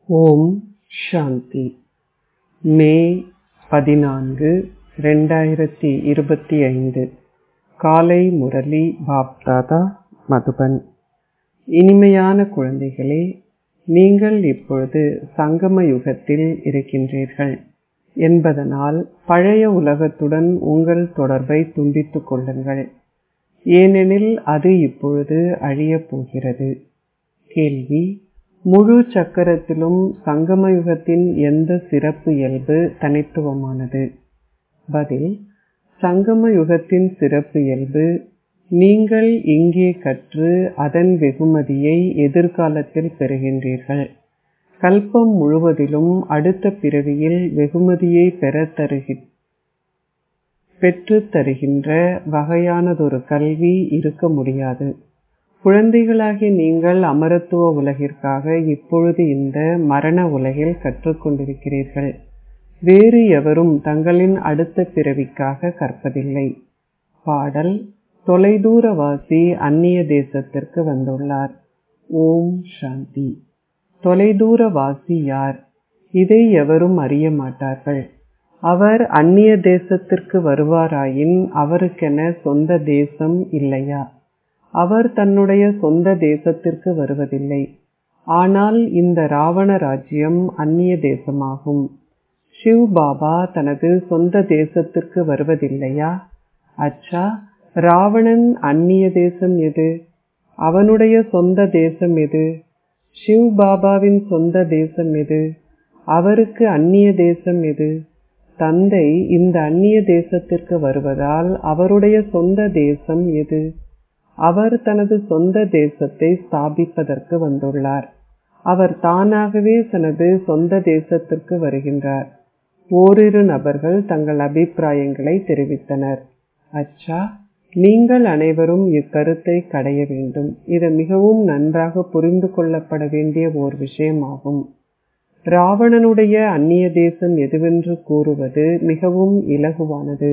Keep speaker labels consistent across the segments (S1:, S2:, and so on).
S1: ஓம் சாந்தி மே பதினான்கு ரெண்டாயிரத்தி இருபத்தி ஐந்து காலை முரளி பாப்தாதா மதுபன் இனிமையான குழந்தைகளே நீங்கள் இப்பொழுது சங்கம யுகத்தில் இருக்கின்றீர்கள் என்பதனால் பழைய உலகத்துடன் உங்கள் தொடர்பை துண்டித்துக் கொள்ளுங்கள் ஏனெனில் அது இப்பொழுது அழியப் போகிறது கேள்வி முழு சக்கரத்திலும் சங்கம யுகத்தின் எந்த சிறப்பு இயல்பு தனித்துவமானது பதில் சங்கம யுகத்தின் சிறப்பு இயல்பு நீங்கள் இங்கே கற்று அதன் வெகுமதியை எதிர்காலத்தில் பெறுகின்றீர்கள் கல்பம் முழுவதிலும் அடுத்த பிறவியில் வெகுமதியை பெறத் தருகி பெற்றுத் தருகின்ற வகையானதொரு கல்வி இருக்க முடியாது குழந்தைகளாகிய நீங்கள் அமரத்துவ உலகிற்காக இப்பொழுது இந்த மரண உலகில் கற்றுக்கொண்டிருக்கிறீர்கள் வேறு எவரும் தங்களின் அடுத்த பிறவிக்காக கற்பதில்லை பாடல் தொலைதூரவாசி அந்நிய தேசத்திற்கு வந்துள்ளார் ஓம் சாந்தி தொலைதூரவாசி யார் இதை எவரும் அறிய மாட்டார்கள் அவர் அந்நிய தேசத்திற்கு வருவாராயின் அவருக்கென சொந்த தேசம் இல்லையா அவர் தன்னுடைய சொந்த தேசத்திற்கு வருவதில்லை ஆனால் இந்த ராவண ராஜ்யம் அந்நிய தேசமாகும் சிவ் பாபா தனது சொந்த தேசத்திற்கு வருவதில்லையா அச்சா ராவணன் அந்நிய தேசம் எது அவனுடைய சொந்த தேசம் எது சிவ் பாபாவின் சொந்த தேசம் எது அவருக்கு அந்நிய தேசம் எது தந்தை இந்த அந்நிய தேசத்திற்கு வருவதால் அவருடைய சொந்த தேசம் எது அவர் தனது சொந்த தேசத்தை ஸ்தாபிப்பதற்கு வந்துள்ளார் அவர் தானாகவே தனது சொந்த தேசத்திற்கு வருகின்றார் ஓரிரு நபர்கள் தங்கள் அபிப்பிராயங்களை தெரிவித்தனர் அச்சா நீங்கள் அனைவரும் இக்கருத்தை கடைய வேண்டும் இது மிகவும் நன்றாக புரிந்து கொள்ளப்பட வேண்டிய ஓர் விஷயமாகும் ராவணனுடைய அந்நிய தேசம் எதுவென்று கூறுவது மிகவும் இலகுவானது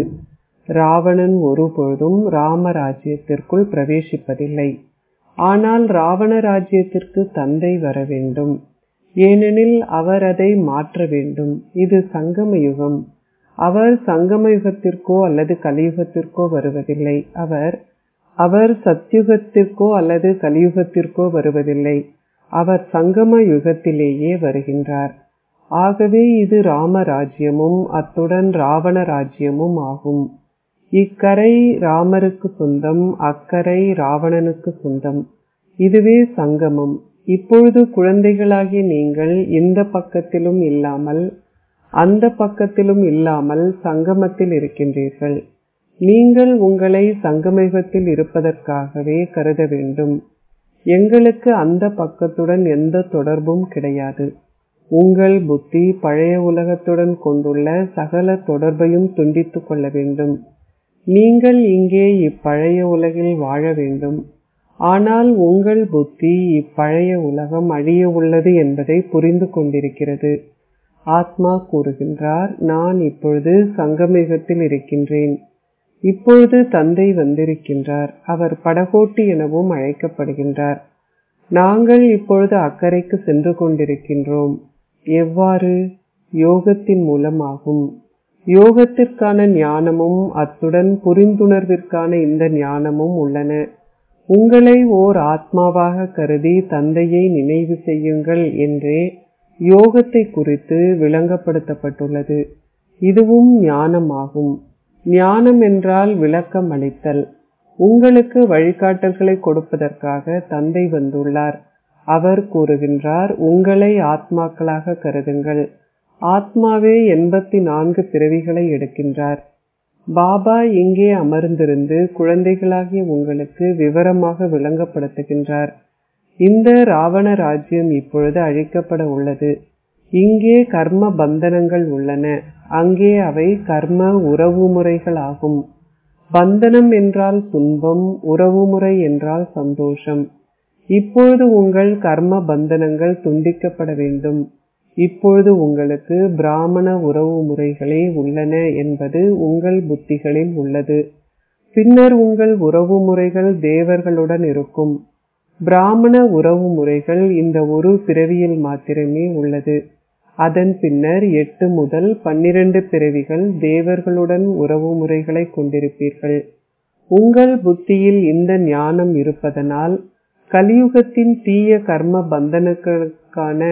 S1: ராவணன் ஒருபொழுதும் ராமராஜ்யத்திற்குள் பிரவேசிப்பதில்லை ஆனால் ராவண ராஜ்யத்திற்கு தந்தை வர வேண்டும் ஏனெனில் அவர் அதை மாற்ற வேண்டும் இது சங்கம யுகம் அவர் சங்கம யுகத்திற்கோ அல்லது கலியுகத்திற்கோ வருவதில்லை அவர் அவர் சத்யுகத்திற்கோ அல்லது கலியுகத்திற்கோ வருவதில்லை அவர் சங்கம யுகத்திலேயே வருகின்றார் ஆகவே இது ராமராஜ்யமும் அத்துடன் ராவண ராஜ்யமும் ஆகும் இக்கரை ராமருக்கு சொந்தம் அக்கரை ராவணனுக்கு சொந்தம் இதுவே சங்கமம் இப்பொழுது குழந்தைகளாகிய நீங்கள் இந்த பக்கத்திலும் இல்லாமல் அந்த பக்கத்திலும் இல்லாமல் சங்கமத்தில் இருக்கின்றீர்கள் நீங்கள் உங்களை சங்கமயுகத்தில் இருப்பதற்காகவே கருத வேண்டும் எங்களுக்கு அந்த பக்கத்துடன் எந்த தொடர்பும் கிடையாது உங்கள் புத்தி பழைய உலகத்துடன் கொண்டுள்ள சகல தொடர்பையும் துண்டித்துக் கொள்ள வேண்டும் நீங்கள் இங்கே இப்பழைய உலகில் வாழ வேண்டும் ஆனால் உங்கள் புத்தி இப்பழைய உலகம் அழிய உள்ளது என்பதை புரிந்து கொண்டிருக்கிறது ஆத்மா கூறுகின்றார் நான் இப்பொழுது சங்கமயுகத்தில் இருக்கின்றேன் இப்பொழுது தந்தை வந்திருக்கின்றார் அவர் படகோட்டி எனவும் அழைக்கப்படுகின்றார் நாங்கள் இப்பொழுது அக்கறைக்கு சென்று கொண்டிருக்கின்றோம் எவ்வாறு யோகத்தின் மூலமாகும் யோகத்திற்கான ஞானமும் அத்துடன் புரிந்துணர்விற்கான இந்த ஞானமும் உள்ளன உங்களை ஓர் ஆத்மாவாக கருதி தந்தையை நினைவு செய்யுங்கள் என்றே யோகத்தை குறித்து விளங்கப்படுத்தப்பட்டுள்ளது இதுவும் ஞானமாகும் ஞானம் என்றால் விளக்கம் அளித்தல் உங்களுக்கு வழிகாட்டல்களை கொடுப்பதற்காக தந்தை வந்துள்ளார் அவர் கூறுகின்றார் உங்களை ஆத்மாக்களாக கருதுங்கள் ஆத்மாவே எண்பத்தி நான்கு பிறவிகளை எடுக்கின்றார் பாபா இங்கே அமர்ந்திருந்து குழந்தைகளாகிய உங்களுக்கு விவரமாக விளங்கப்படுத்துகின்றார் இந்த ராவண ராஜ்யம் இப்பொழுது அழிக்கப்பட உள்ளது இங்கே கர்ம பந்தனங்கள் உள்ளன அங்கே அவை கர்ம உறவு முறைகள் ஆகும் பந்தனம் என்றால் துன்பம் உறவுமுறை என்றால் சந்தோஷம் இப்பொழுது உங்கள் கர்ம பந்தனங்கள் துண்டிக்கப்பட வேண்டும் இப்பொழுது உங்களுக்கு பிராமண உறவு முறைகளே உள்ளன என்பது உங்கள் புத்திகளில் உள்ளது பின்னர் உங்கள் உறவு முறைகள் தேவர்களுடன் இருக்கும் பிராமண உறவு முறைகள் இந்த ஒரு பிறவியில் மாத்திரமே உள்ளது அதன் பின்னர் எட்டு முதல் பன்னிரண்டு பிறவிகள் தேவர்களுடன் உறவு முறைகளை கொண்டிருப்பீர்கள் உங்கள் புத்தியில் இந்த ஞானம் இருப்பதனால் கலியுகத்தின் தீய கர்ம பந்தனங்களுக்கான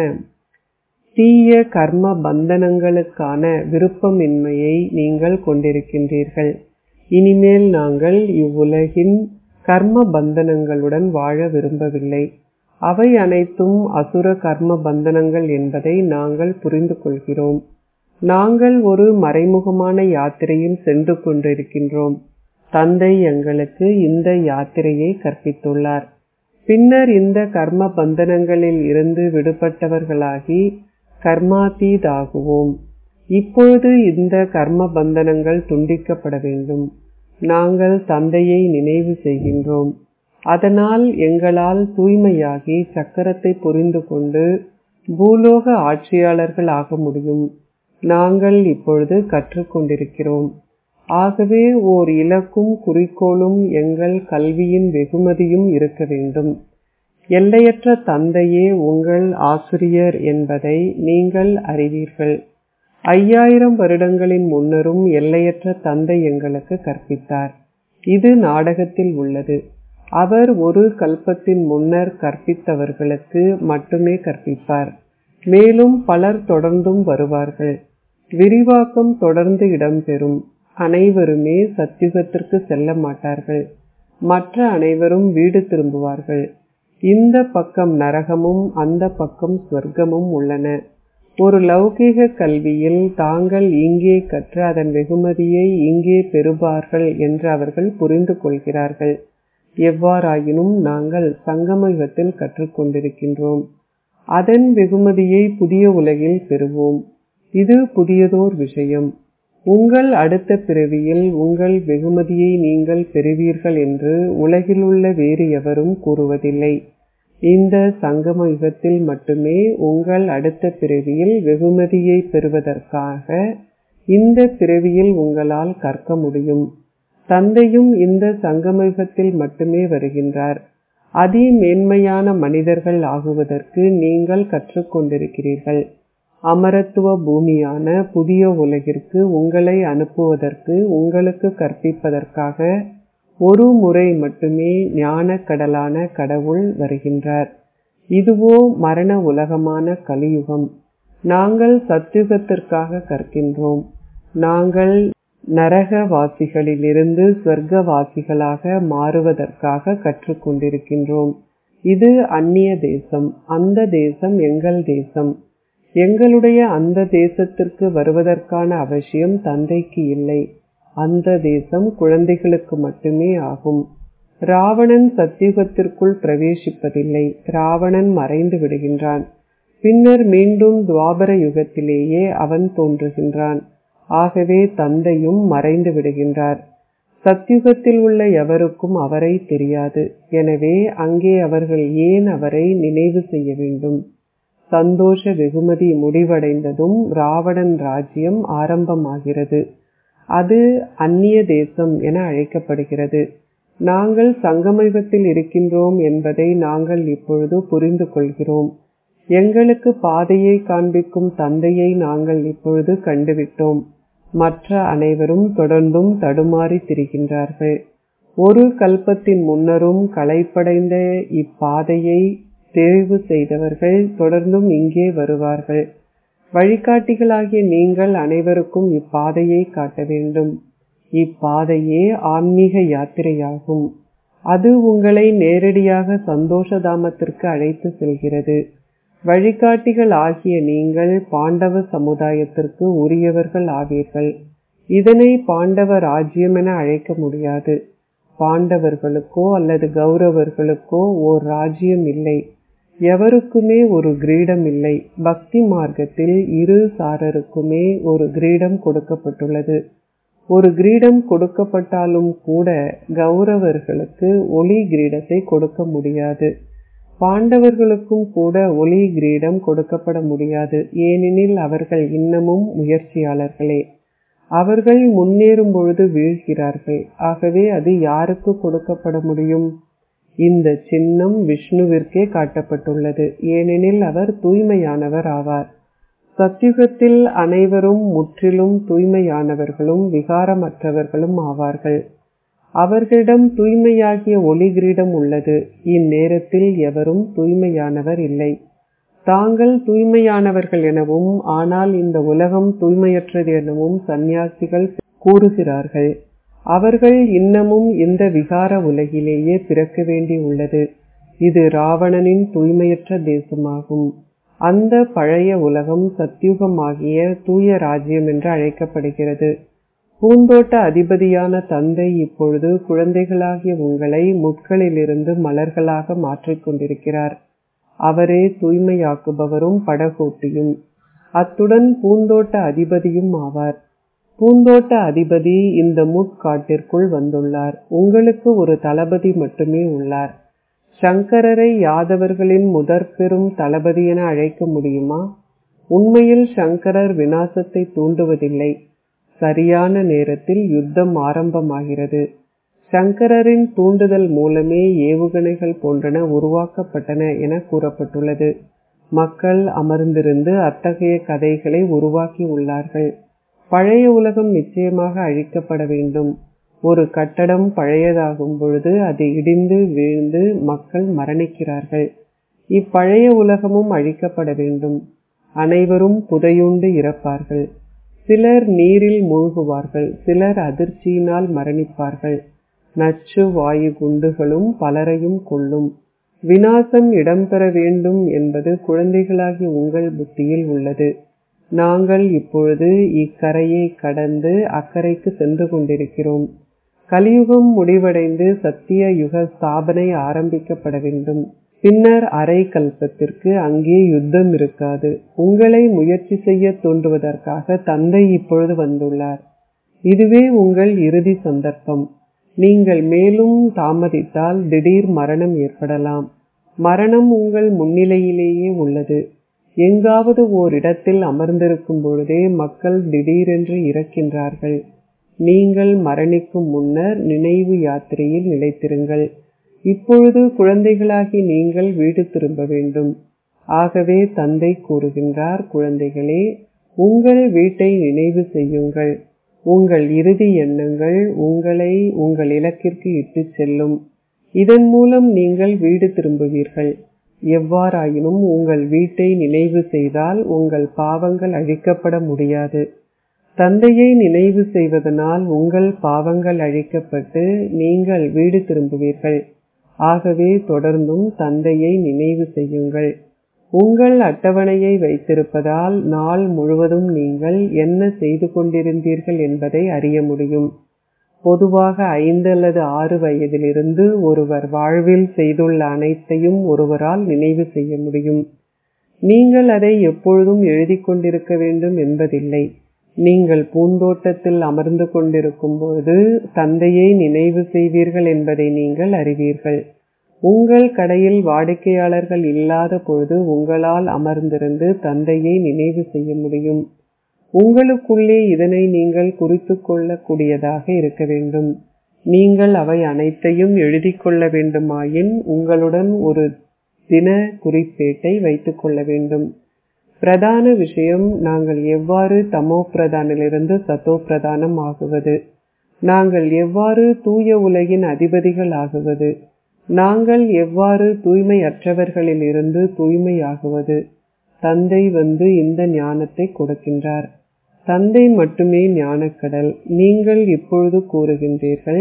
S1: தீய கர்ம பந்தனங்களுக்கான விருப்பமின்மையை நீங்கள் கொண்டிருக்கின்றீர்கள் இனிமேல் நாங்கள் இவ்வுலகின் கர்ம பந்தனங்களுடன் வாழ விரும்பவில்லை அவை அனைத்தும் அசுர கர்ம பந்தனங்கள் என்பதை நாங்கள் புரிந்து கொள்கிறோம் நாங்கள் ஒரு மறைமுகமான யாத்திரையில் சென்று கொண்டிருக்கின்றோம் தந்தை எங்களுக்கு இந்த யாத்திரையை கற்பித்துள்ளார் பின்னர் இந்த கர்ம பந்தனங்களில் இருந்து விடுபட்டவர்களாகி கர்மாத்தீதாகுவோம் இப்பொழுது இந்த கர்ம பந்தனங்கள் துண்டிக்கப்பட வேண்டும் நாங்கள் தந்தையை நினைவு செய்கின்றோம் அதனால் எங்களால் தூய்மையாகி சக்கரத்தை புரிந்து கொண்டு பூலோக ஆட்சியாளர்கள் ஆக முடியும் நாங்கள் இப்பொழுது கற்றுக்கொண்டிருக்கிறோம் ஆகவே ஓர் இலக்கும் குறிக்கோளும் எங்கள் கல்வியின் வெகுமதியும் இருக்க வேண்டும் எல்லையற்ற தந்தையே உங்கள் ஆசிரியர் என்பதை நீங்கள் அறிவீர்கள் ஐயாயிரம் வருடங்களின் முன்னரும் எல்லையற்ற தந்தை எங்களுக்கு கற்பித்தார் இது நாடகத்தில் உள்ளது அவர் ஒரு கல்பத்தின் முன்னர் கற்பித்தவர்களுக்கு மட்டுமே கற்பிப்பார் மேலும் பலர் தொடர்ந்தும் வருவார்கள் விரிவாக்கம் தொடர்ந்து இடம்பெறும் அனைவருமே சத்தியுகத்திற்கு செல்ல மாட்டார்கள் மற்ற அனைவரும் வீடு திரும்புவார்கள் இந்த பக்கம் நரகமும் அந்த பக்கம் ஸ்வர்க்கமும் உள்ளன ஒரு லௌகீக கல்வியில் தாங்கள் இங்கே கற்று அதன் வெகுமதியை இங்கே பெறுவார்கள் என்று அவர்கள் புரிந்து கொள்கிறார்கள் எவ்வாறாயினும் நாங்கள் சங்கம யுகத்தில் கற்றுக்கொண்டிருக்கின்றோம் அதன் வெகுமதியை புதிய உலகில் பெறுவோம் இது புதியதோர் விஷயம் உங்கள் அடுத்த பிறவியில் உங்கள் வெகுமதியை நீங்கள் பெறுவீர்கள் என்று உலகிலுள்ள வேறு எவரும் கூறுவதில்லை இந்த சங்கம யுகத்தில் மட்டுமே உங்கள் அடுத்த பிறவியில் வெகுமதியை பெறுவதற்காக இந்த பிறவியில் உங்களால் கற்க முடியும் தந்தையும் இந்த சங்கமயுகத்தில் மட்டுமே வருகின்றார் அதி மேன்மையான மனிதர்கள் ஆகுவதற்கு நீங்கள் கற்றுக்கொண்டிருக்கிறீர்கள் அமரத்துவ பூமியான புதிய உலகிற்கு உங்களை அனுப்புவதற்கு உங்களுக்கு கற்பிப்பதற்காக ஒரு முறை மட்டுமே ஞான கடலான கடவுள் வருகின்றார் இதுவோ மரண உலகமான கலியுகம் நாங்கள் சத்யுகத்திற்காக கற்கின்றோம் நாங்கள் நரகவாசிகளிலிருந்து ஸ்வர்க்கவாசிகளாக மாறுவதற்காக கற்றுக்கொண்டிருக்கின்றோம் இது அந்நிய தேசம் அந்த தேசம் எங்கள் தேசம் எங்களுடைய அந்த தேசத்திற்கு வருவதற்கான அவசியம் தந்தைக்கு இல்லை அந்த தேசம் குழந்தைகளுக்கு மட்டுமே ஆகும் ராவணன் சத்தியுகத்திற்குள் பிரவேசிப்பதில்லை ராவணன் மறைந்து விடுகின்றான் பின்னர் மீண்டும் துவாபர யுகத்திலேயே அவன் தோன்றுகின்றான் ஆகவே தந்தையும் மறைந்து விடுகின்றார் சத்யுகத்தில் உள்ள எவருக்கும் அவரை தெரியாது எனவே அங்கே அவர்கள் ஏன் அவரை நினைவு செய்ய வேண்டும் சந்தோஷ வெகுமதி முடிவடைந்ததும் ராவணன் ராஜ்யம் ஆரம்பமாகிறது அது அந்நிய தேசம் என அழைக்கப்படுகிறது நாங்கள் சங்கமயுகத்தில் இருக்கின்றோம் என்பதை நாங்கள் இப்பொழுது புரிந்து கொள்கிறோம் எங்களுக்கு பாதையை காண்பிக்கும் தந்தையை நாங்கள் இப்பொழுது கண்டுவிட்டோம் மற்ற அனைவரும் தொடர்ந்தும் தடுமாறி திரிகின்றார்கள் ஒரு கல்பத்தின் முன்னரும் களைப்படைந்த இப்பாதையை தெரிவு செய்தவர்கள் தொடர்ந்தும் இங்கே வருவார்கள் வழிகாட்டிகளாகிய நீங்கள் அனைவருக்கும் இப்பாதையை காட்ட வேண்டும் இப்பாதையே ஆன்மீக யாத்திரையாகும் அது உங்களை நேரடியாக சந்தோஷதாமத்திற்கு அழைத்து செல்கிறது வழிகாட்டிகள் ஆகிய நீங்கள் பாண்டவ சமுதாயத்திற்கு உரியவர்கள் ஆவீர்கள் இதனை பாண்டவ ராஜ்யம் என அழைக்க முடியாது பாண்டவர்களுக்கோ அல்லது கௌரவர்களுக்கோ ஓர் ராஜ்யம் இல்லை எவருக்குமே ஒரு கிரீடம் இல்லை பக்தி மார்க்கத்தில் இரு சாரருக்குமே ஒரு கிரீடம் கொடுக்கப்பட்டுள்ளது ஒரு கிரீடம் கொடுக்கப்பட்டாலும் கூட கௌரவர்களுக்கு ஒளி கிரீடத்தை கொடுக்க முடியாது பாண்டவர்களுக்கும் கூட ஒளி கிரீடம் கொடுக்கப்பட முடியாது ஏனெனில் அவர்கள் இன்னமும் முயற்சியாளர்களே அவர்கள் முன்னேறும் பொழுது வீழ்கிறார்கள் ஆகவே அது யாருக்கு கொடுக்கப்பட முடியும் இந்த சின்னம் விஷ்ணுவிற்கே காட்டப்பட்டுள்ளது ஏனெனில் அவர் தூய்மையானவர் ஆவார் சத்யுகத்தில் அனைவரும் முற்றிலும் தூய்மையானவர்களும் விகாரமற்றவர்களும் ஆவார்கள் அவர்களிடம் தூய்மையாகிய ஒளி கிரீடம் உள்ளது இந்நேரத்தில் எவரும் தூய்மையானவர் இல்லை தாங்கள் தூய்மையானவர்கள் எனவும் ஆனால் இந்த உலகம் தூய்மையற்றது எனவும் சந்நியாசிகள் கூறுகிறார்கள் அவர்கள் இன்னமும் இந்த விகார உலகிலேயே பிறக்க வேண்டி உள்ளது இது ராவணனின் தூய்மையற்ற தேசமாகும் அந்த பழைய உலகம் சத்யுகமாகிய தூய ராஜ்யம் என்று அழைக்கப்படுகிறது பூந்தோட்ட அதிபதியான தந்தை இப்பொழுது குழந்தைகளாகிய உங்களை முட்களிலிருந்து மலர்களாக மாற்றிக் கொண்டிருக்கிறார் அவரே தூய்மையாக்குபவரும் படகோட்டியும் அத்துடன் பூந்தோட்ட அதிபதியும் ஆவார் பூந்தோட்ட அதிபதி இந்த முட்காட்டிற்குள் வந்துள்ளார் உங்களுக்கு ஒரு தளபதி மட்டுமே உள்ளார் சங்கரரை யாதவர்களின் முதற் பெரும் தளபதி என அழைக்க முடியுமா உண்மையில் சங்கரர் வினாசத்தை தூண்டுவதில்லை சரியான நேரத்தில் யுத்தம் ஆரம்பமாகிறது சங்கரரின் தூண்டுதல் மூலமே ஏவுகணைகள் போன்றன உருவாக்கப்பட்டன என கூறப்பட்டுள்ளது மக்கள் அமர்ந்திருந்து அத்தகைய கதைகளை உருவாக்கி உள்ளார்கள் பழைய உலகம் நிச்சயமாக அழிக்கப்பட வேண்டும் ஒரு கட்டடம் பழையதாகும் பொழுது அது இடிந்து வீழ்ந்து மக்கள் மரணிக்கிறார்கள் இப்பழைய உலகமும் அழிக்கப்பட வேண்டும் அனைவரும் புதையுண்டு இறப்பார்கள் சிலர் நீரில் மூழ்குவார்கள் சிலர் அதிர்ச்சியினால் மரணிப்பார்கள் நச்சு வாயு குண்டுகளும் பலரையும் கொள்ளும் வினாசம் இடம்பெற வேண்டும் என்பது குழந்தைகளாகிய உங்கள் புத்தியில் உள்ளது நாங்கள் இப்பொழுது இக்கரையை கடந்து அக்கறைக்கு சென்று கொண்டிருக்கிறோம் கலியுகம் முடிவடைந்து சத்திய யுக ஸ்தாபனை ஆரம்பிக்கப்பட வேண்டும் பின்னர் அரை கல்பத்திற்கு அங்கே யுத்தம் இருக்காது உங்களை முயற்சி செய்ய தோன்றுவதற்காக தந்தை இப்பொழுது வந்துள்ளார் இதுவே உங்கள் இறுதி சந்தர்ப்பம் நீங்கள் மேலும் தாமதித்தால் திடீர் மரணம் ஏற்படலாம் மரணம் உங்கள் முன்னிலையிலேயே உள்ளது எங்காவது ஓரிடத்தில் அமர்ந்திருக்கும் பொழுதே மக்கள் திடீரென்று இறக்கின்றார்கள் நீங்கள் மரணிக்கும் முன்னர் நினைவு யாத்திரையில் நிலைத்திருங்கள் இப்பொழுது குழந்தைகளாகி நீங்கள் வீடு திரும்ப வேண்டும் ஆகவே தந்தை கூறுகின்றார் குழந்தைகளே உங்கள் வீட்டை நினைவு செய்யுங்கள் உங்கள் இறுதி எண்ணங்கள் உங்களை உங்கள் இலக்கிற்கு இட்டுச் செல்லும் இதன் மூலம் நீங்கள் வீடு திரும்புவீர்கள் எவ்வாறாயினும் உங்கள் வீட்டை நினைவு செய்தால் உங்கள் பாவங்கள் அழிக்கப்பட முடியாது தந்தையை நினைவு செய்வதனால் உங்கள் பாவங்கள் அழிக்கப்பட்டு நீங்கள் வீடு திரும்புவீர்கள் ஆகவே தொடர்ந்தும் தந்தையை நினைவு செய்யுங்கள் உங்கள் அட்டவணையை வைத்திருப்பதால் நாள் முழுவதும் நீங்கள் என்ன செய்து கொண்டிருந்தீர்கள் என்பதை அறிய முடியும் பொதுவாக ஐந்து அல்லது ஆறு வயதிலிருந்து ஒருவர் வாழ்வில் செய்துள்ள அனைத்தையும் ஒருவரால் நினைவு செய்ய முடியும் நீங்கள் அதை எப்பொழுதும் எழுதி கொண்டிருக்க வேண்டும் என்பதில்லை நீங்கள் பூந்தோட்டத்தில் அமர்ந்து கொண்டிருக்கும் பொழுது தந்தையை நினைவு செய்வீர்கள் என்பதை நீங்கள் அறிவீர்கள் உங்கள் கடையில் வாடிக்கையாளர்கள் இல்லாத பொழுது உங்களால் அமர்ந்திருந்து தந்தையை நினைவு செய்ய முடியும் உங்களுக்குள்ளே இதனை நீங்கள் குறித்து கொள்ளக்கூடியதாக இருக்க வேண்டும் நீங்கள் அவை அனைத்தையும் எழுதி கொள்ள வேண்டுமாயின் உங்களுடன் ஒரு தின குறிப்பேட்டை வைத்துக் கொள்ள வேண்டும் பிரதான விஷயம் நாங்கள் எவ்வாறு தமோ பிரதானிலிருந்து சத்தோ பிரதானம் ஆகுவது நாங்கள் எவ்வாறு தூய உலகின் அதிபதிகள் ஆகுவது நாங்கள் எவ்வாறு தூய்மையற்றவர்களில் இருந்து தூய்மையாகுவது தந்தை வந்து இந்த ஞானத்தை கொடுக்கின்றார் தந்தை மட்டுமே ஞானக்கடல் நீங்கள் இப்பொழுது கூறுகின்றீர்கள்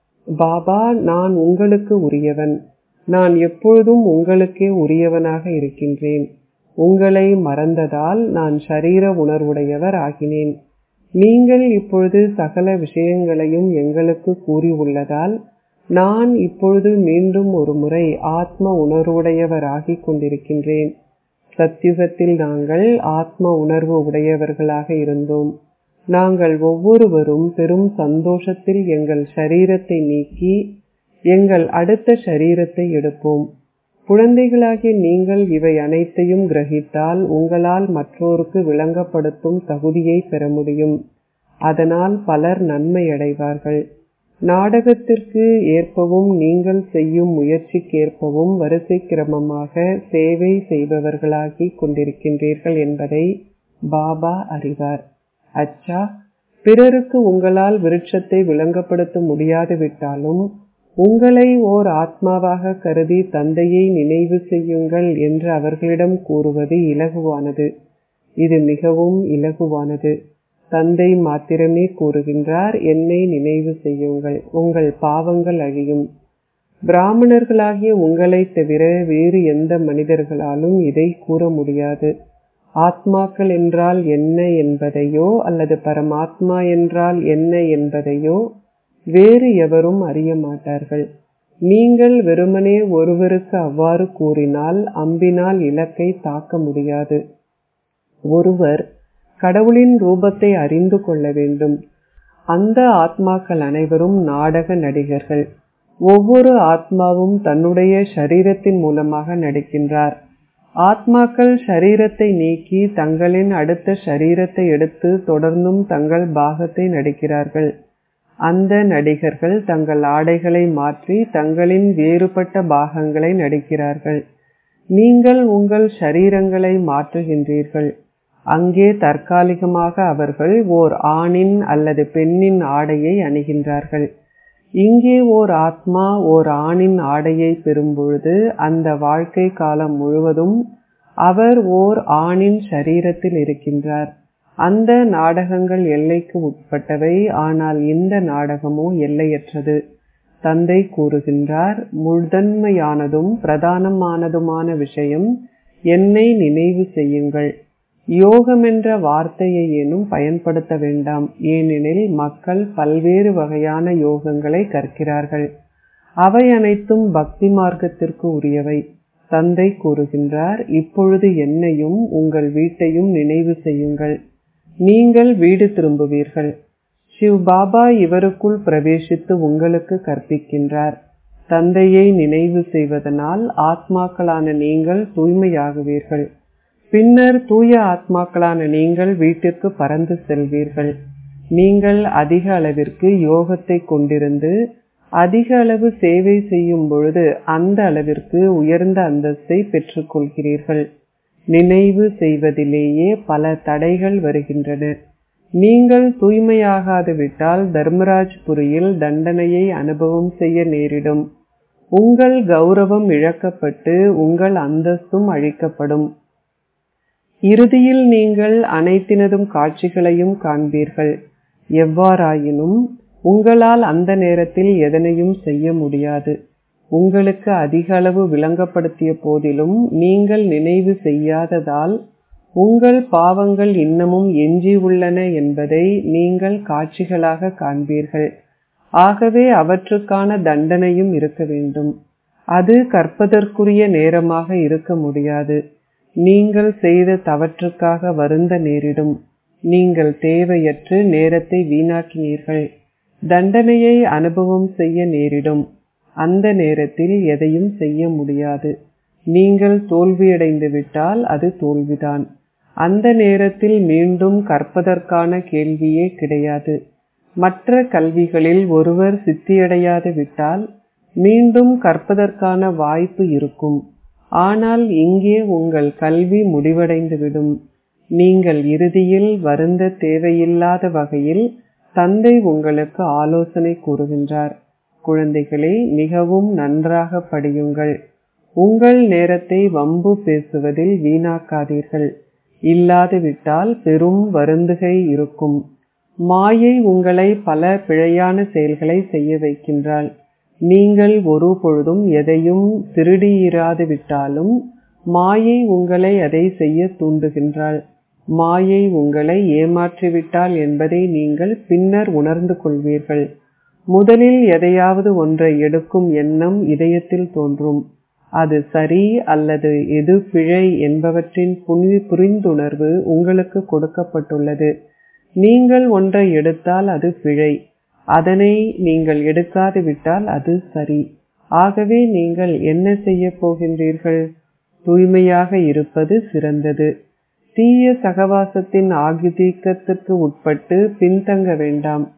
S1: பாபா நான் உங்களுக்கு உரியவன் நான் எப்பொழுதும் உங்களுக்கே உரியவனாக இருக்கின்றேன் உங்களை மறந்ததால் நான் ஷரீர உணர்வுடையவர் ஆகினேன் நீங்கள் இப்பொழுது சகல விஷயங்களையும் எங்களுக்கு கூறி உள்ளதால் நான் இப்பொழுது மீண்டும் ஒரு முறை ஆத்ம உணர்வுடையவர் ஆகிக் கொண்டிருக்கின்றேன் சத்யுகத்தில் நாங்கள் ஆத்ம உணர்வு உடையவர்களாக இருந்தோம் நாங்கள் ஒவ்வொருவரும் பெரும் சந்தோஷத்தில் எங்கள் ஷரீரத்தை நீக்கி எங்கள் அடுத்த ஷரீரத்தை எடுப்போம் குழந்தைகளாகிய நீங்கள் இவை அனைத்தையும் கிரகித்தால் உங்களால் மற்றோருக்கு விளங்கப்படுத்தும் தகுதியை பெற முடியும் அதனால் பலர் நன்மை அடைவார்கள் நாடகத்திற்கு ஏற்பவும் நீங்கள் செய்யும் முயற்சிக்கேற்பவும் வரிசை கிரமமாக சேவை செய்பவர்களாகி கொண்டிருக்கின்றீர்கள் என்பதை பாபா அறிவார் அச்சா பிறருக்கு உங்களால் விருட்சத்தை விளங்கப்படுத்த முடியாது விட்டாலும் உங்களை ஓர் ஆத்மாவாக கருதி தந்தையை நினைவு செய்யுங்கள் என்று அவர்களிடம் கூறுவது இலகுவானது இது மிகவும் இலகுவானது தந்தை மாத்திரமே கூறுகின்றார் என்னை நினைவு செய்யுங்கள் உங்கள் பாவங்கள் அழியும் பிராமணர்களாகிய உங்களை தவிர வேறு எந்த மனிதர்களாலும் இதை கூற முடியாது ஆத்மாக்கள் என்றால் என்ன என்பதையோ அல்லது பரமாத்மா என்றால் என்ன என்பதையோ வேறு எவரும் அறிய மாட்டார்கள் நீங்கள் வெறுமனே ஒருவருக்கு அவ்வாறு கூறினால் அம்பினால் இலக்கை தாக்க முடியாது ஒருவர் கடவுளின் ரூபத்தை அறிந்து கொள்ள வேண்டும் அந்த ஆத்மாக்கள் அனைவரும் நாடக நடிகர்கள் ஒவ்வொரு ஆத்மாவும் தன்னுடைய சரீரத்தின் மூலமாக நடிக்கின்றார் ஆத்மாக்கள் ஷரீரத்தை நீக்கி தங்களின் அடுத்த ஷரீரத்தை எடுத்து தொடர்ந்தும் தங்கள் பாகத்தை நடிக்கிறார்கள் அந்த நடிகர்கள் தங்கள் ஆடைகளை மாற்றி தங்களின் வேறுபட்ட பாகங்களை நடிக்கிறார்கள் நீங்கள் உங்கள் ஷரீரங்களை மாற்றுகின்றீர்கள் அங்கே தற்காலிகமாக அவர்கள் ஓர் ஆணின் அல்லது பெண்ணின் ஆடையை அணிகின்றார்கள் இங்கே ஓர் ஆத்மா ஓர் ஆணின் ஆடையை பெறும்பொழுது அந்த வாழ்க்கை காலம் முழுவதும் அவர் ஓர் ஆணின் சரீரத்தில் இருக்கின்றார் அந்த நாடகங்கள் எல்லைக்கு உட்பட்டவை ஆனால் இந்த நாடகமோ எல்லையற்றது தந்தை கூறுகின்றார் முதன்மையானதும் பிரதானமானதுமான விஷயம் என்னை நினைவு செய்யுங்கள் யோகம் என்ற வார்த்தையை ஏனும் பயன்படுத்த வேண்டாம் ஏனெனில் மக்கள் பல்வேறு வகையான யோகங்களை கற்கிறார்கள் அவை அனைத்தும் பக்தி மார்க்கத்திற்கு உரியவை தந்தை கூறுகின்றார் இப்பொழுது என்னையும் உங்கள் வீட்டையும் நினைவு செய்யுங்கள் நீங்கள் வீடு திரும்புவீர்கள் சிவ் பாபா இவருக்குள் பிரவேசித்து உங்களுக்கு கற்பிக்கின்றார் தந்தையை நினைவு செய்வதனால் ஆத்மாக்களான நீங்கள் தூய்மையாகுவீர்கள் பின்னர் தூய ஆத்மாக்களான நீங்கள் வீட்டிற்கு பறந்து செல்வீர்கள் நீங்கள் அதிக அளவிற்கு யோகத்தை கொண்டிருந்து அதிக அளவு சேவை செய்யும் பொழுது அந்த அளவிற்கு உயர்ந்த அந்தஸ்தை பெற்றுக்கொள்கிறீர்கள் நினைவு செய்வதிலேயே பல தடைகள் வருகின்றன நீங்கள் தூய்மையாகாது விட்டால் தர்மராஜ்புரியில் தண்டனையை அனுபவம் செய்ய நேரிடும் உங்கள் கௌரவம் இழக்கப்பட்டு உங்கள் அந்தஸ்தும் அழிக்கப்படும் இறுதியில் நீங்கள் அனைத்தினதும் காட்சிகளையும் காண்பீர்கள் எவ்வாறாயினும் உங்களால் அந்த நேரத்தில் எதனையும் செய்ய முடியாது உங்களுக்கு அதிக அளவு விளங்கப்படுத்திய போதிலும் நீங்கள் நினைவு செய்யாததால் உங்கள் பாவங்கள் இன்னமும் எஞ்சி உள்ளன என்பதை நீங்கள் காட்சிகளாக காண்பீர்கள் ஆகவே அவற்றுக்கான தண்டனையும் இருக்க வேண்டும் அது கற்பதற்குரிய நேரமாக இருக்க முடியாது நீங்கள் செய்த தவற்றுக்காக வருந்த நேரிடும் நீங்கள் தேவையற்று நேரத்தை வீணாக்கினீர்கள் தண்டனையை அனுபவம் செய்ய நேரிடும் அந்த நேரத்தில் எதையும் செய்ய முடியாது நீங்கள் தோல்வியடைந்து விட்டால் அது தோல்விதான் அந்த நேரத்தில் மீண்டும் கற்பதற்கான கேள்வியே கிடையாது மற்ற கல்விகளில் ஒருவர் சித்தியடையாது விட்டால் மீண்டும் கற்பதற்கான வாய்ப்பு இருக்கும் ஆனால் இங்கே உங்கள் கல்வி முடிவடைந்துவிடும் நீங்கள் இறுதியில் வருந்த தேவையில்லாத வகையில் தந்தை உங்களுக்கு ஆலோசனை கூறுகின்றார் குழந்தைகளே மிகவும் நன்றாக படியுங்கள் உங்கள் நேரத்தை வம்பு பேசுவதில் வீணாக்காதீர்கள் இல்லாது விட்டால் பெரும் வருந்துகை இருக்கும் மாயை உங்களை பல பிழையான செயல்களை செய்ய வைக்கின்றாள் நீங்கள் ஒரு பொழுதும் எதையும் திருடியிராது விட்டாலும் மாயை உங்களை அதை செய்ய தூண்டுகின்றாள் மாயை உங்களை ஏமாற்றிவிட்டால் என்பதை நீங்கள் பின்னர் உணர்ந்து கொள்வீர்கள் முதலில் எதையாவது ஒன்றை எடுக்கும் எண்ணம் இதயத்தில் தோன்றும் அது சரி அல்லது எது பிழை என்பவற்றின் புனி புரிந்துணர்வு உங்களுக்கு கொடுக்கப்பட்டுள்ளது நீங்கள் ஒன்றை எடுத்தால் அது பிழை அதனை நீங்கள் எடுக்காது விட்டால் அது சரி ஆகவே நீங்கள் என்ன செய்ய போகின்றீர்கள் தூய்மையாக இருப்பது சிறந்தது தீய சகவாசத்தின் ஆகிதீக்கத்திற்கு உட்பட்டு பின்தங்க வேண்டாம்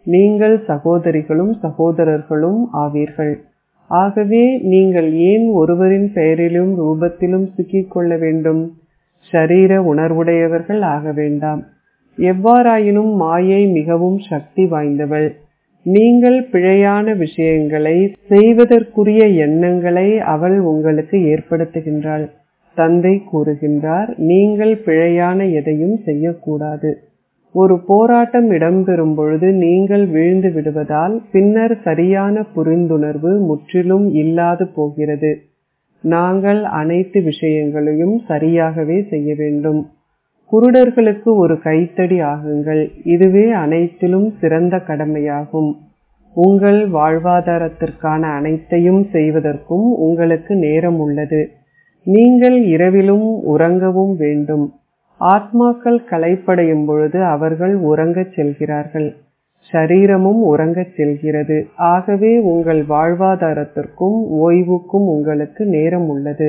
S1: நீங்கள் சகோதரிகளும் சகோதரர்களும் ஆவீர்கள் ஆகவே நீங்கள் ஏன் ஒருவரின் பெயரிலும் ரூபத்திலும் சிக்கிக் கொள்ள வேண்டும் ஷரீர உணர்வுடையவர்கள் ஆக வேண்டாம் எவ்வாறாயினும் மாயை மிகவும் சக்தி வாய்ந்தவள் நீங்கள் பிழையான விஷயங்களை செய்வதற்குரிய எண்ணங்களை அவள் உங்களுக்கு ஏற்படுத்துகின்றாள் தந்தை கூறுகின்றார் நீங்கள் பிழையான எதையும் செய்யக்கூடாது ஒரு போராட்டம் இடம்பெறும் பொழுது நீங்கள் வீழ்ந்து விடுவதால் பின்னர் சரியான புரிந்துணர்வு முற்றிலும் இல்லாது போகிறது நாங்கள் அனைத்து விஷயங்களையும் சரியாகவே செய்ய வேண்டும் குருடர்களுக்கு ஒரு கைத்தடி ஆகுங்கள் இதுவே அனைத்திலும் சிறந்த கடமையாகும் உங்கள் வாழ்வாதாரத்திற்கான அனைத்தையும் செய்வதற்கும் உங்களுக்கு நேரம் உள்ளது நீங்கள் இரவிலும் உறங்கவும் வேண்டும் ஆத்மாக்கள் களைப்படையும் பொழுது அவர்கள் உறங்கச் செல்கிறார்கள் ஷரீரமும் உறங்கச் செல்கிறது ஆகவே உங்கள் வாழ்வாதாரத்திற்கும் ஓய்வுக்கும் உங்களுக்கு நேரம் உள்ளது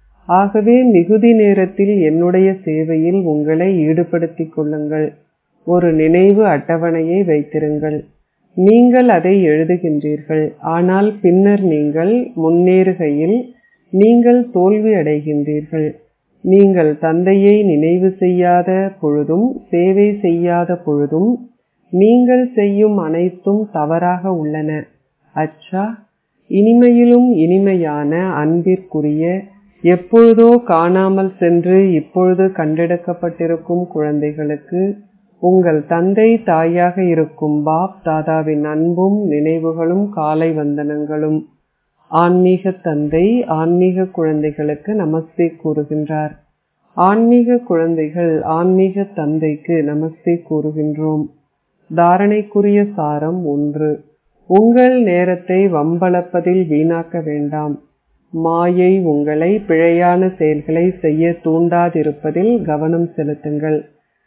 S1: ஆகவே மிகுதி நேரத்தில் என்னுடைய சேவையில் உங்களை ஈடுபடுத்திக் கொள்ளுங்கள் ஒரு நினைவு அட்டவணையை வைத்திருங்கள் நீங்கள் அதை எழுதுகின்றீர்கள் ஆனால் பின்னர் நீங்கள் முன்னேறுகையில் நீங்கள் தோல்வி அடைகின்றீர்கள் நீங்கள் தந்தையை நினைவு செய்யாத பொழுதும் சேவை செய்யாத பொழுதும் நீங்கள் செய்யும் அனைத்தும் தவறாக உள்ளன அச்சா இனிமையிலும் இனிமையான அன்பிற்குரிய எப்பொழுதோ காணாமல் சென்று இப்பொழுது கண்டெடுக்கப்பட்டிருக்கும் குழந்தைகளுக்கு உங்கள் தந்தை தாயாக இருக்கும் பாப் தாதாவின் அன்பும் நினைவுகளும் காலை வந்தனங்களும் ஆன்மீக தந்தை ஆன்மீக குழந்தைகளுக்கு நமஸ்தே கூறுகின்றார் ஆன்மீக குழந்தைகள் ஆன்மீக தந்தைக்கு நமஸ்தே கூறுகின்றோம் தாரணைக்குரிய சாரம் ஒன்று உங்கள் நேரத்தை வம்பளப்பதில் வீணாக்க வேண்டாம் மாயை உங்களை பிழையான செயல்களை செய்ய தூண்டாதிருப்பதில் கவனம் செலுத்துங்கள்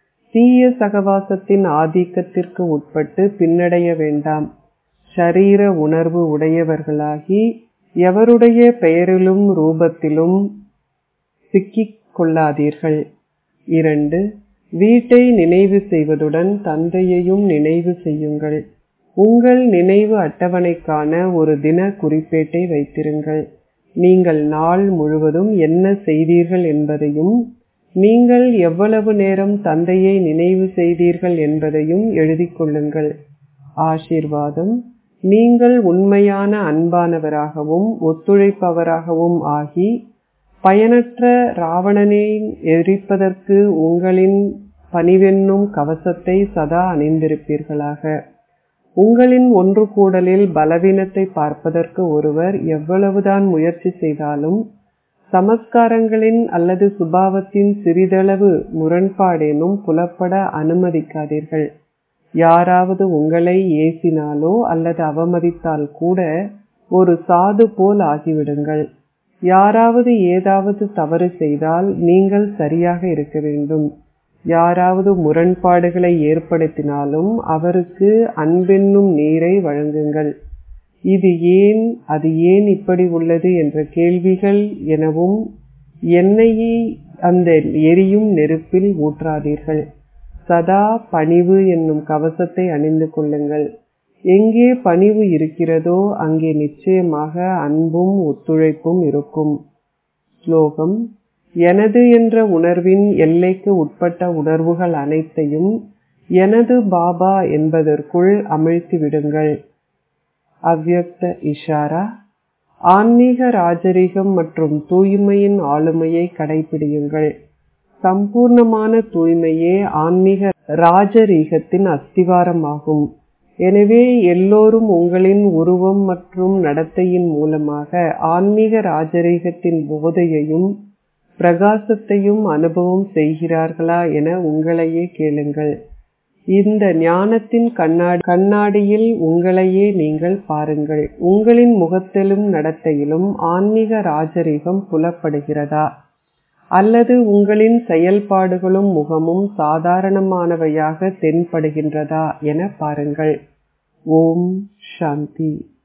S1: தீய சகவாசத்தின் ஆதிக்கத்திற்கு உட்பட்டு பின்னடைய வேண்டாம் ஷரீர உணர்வு உடையவர்களாகி எவருடைய பெயரிலும் ரூபத்திலும் சிக்கிக் கொள்ளாதீர்கள் இரண்டு வீட்டை நினைவு செய்வதுடன் தந்தையையும் நினைவு செய்யுங்கள் உங்கள் நினைவு அட்டவணைக்கான ஒரு தின குறிப்பேட்டை வைத்திருங்கள் நீங்கள் நாள் முழுவதும் என்ன செய்தீர்கள் என்பதையும் நீங்கள் எவ்வளவு நேரம் தந்தையை நினைவு செய்தீர்கள் என்பதையும் எழுதிக் கொள்ளுங்கள் ஆசீர்வாதம் நீங்கள் உண்மையான அன்பானவராகவும் ஒத்துழைப்பவராகவும் ஆகி பயனற்ற ராவணனை எரிப்பதற்கு உங்களின் பணிவென்னும் கவசத்தை சதா அணிந்திருப்பீர்களாக உங்களின் ஒன்று கூடலில் பலவீனத்தை பார்ப்பதற்கு ஒருவர் எவ்வளவுதான் முயற்சி செய்தாலும் சமஸ்காரங்களின் அல்லது சுபாவத்தின் சிறிதளவு முரண்பாடேனும் புலப்பட அனுமதிக்காதீர்கள் யாராவது உங்களை ஏசினாலோ அல்லது அவமதித்தால் கூட ஒரு சாது போல் ஆகிவிடுங்கள் யாராவது ஏதாவது தவறு செய்தால் நீங்கள் சரியாக இருக்க வேண்டும் யாராவது முரண்பாடுகளை ஏற்படுத்தினாலும் அவருக்கு அன்பென்னும் நீரை வழங்குங்கள் இது ஏன் அது ஏன் இப்படி உள்ளது என்ற கேள்விகள் எனவும் எண்ணெயை அந்த எரியும் நெருப்பில் ஊற்றாதீர்கள் சதா பணிவு என்னும் கவசத்தை அணிந்து கொள்ளுங்கள் எங்கே பணிவு இருக்கிறதோ அங்கே நிச்சயமாக அன்பும் ஒத்துழைப்பும் இருக்கும் ஸ்லோகம் எனது என்ற உணர்வின் எல்லைக்கு உட்பட்ட உணர்வுகள் அனைத்தையும் எனது பாபா என்பதற்குள் அமிழ்த்தி விடுங்கள் அவ்யக்த இஷாரா ஆன்மீக ராஜரீகம் மற்றும் தூய்மையின் ஆளுமையை கடைபிடியுங்கள் சம்பூர்ணமான தூய்மையே ஆன்மீக ராஜரீகத்தின் அஸ்திவாரமாகும் எனவே எல்லோரும் உங்களின் உருவம் மற்றும் நடத்தையின் மூலமாக ஆன்மீக ராஜரீகத்தின் போதையையும் பிரகாசத்தையும் அனுபவம் செய்கிறார்களா என உங்களையே கேளுங்கள் இந்த ஞானத்தின் கண்ணாடி கண்ணாடியில் உங்களையே நீங்கள் பாருங்கள் உங்களின் முகத்திலும் நடத்தையிலும் ஆன்மீக ராஜரீகம் புலப்படுகிறதா அல்லது உங்களின் செயல்பாடுகளும் முகமும் சாதாரணமானவையாக தென்படுகின்றதா என பாருங்கள் ஓம் சாந்தி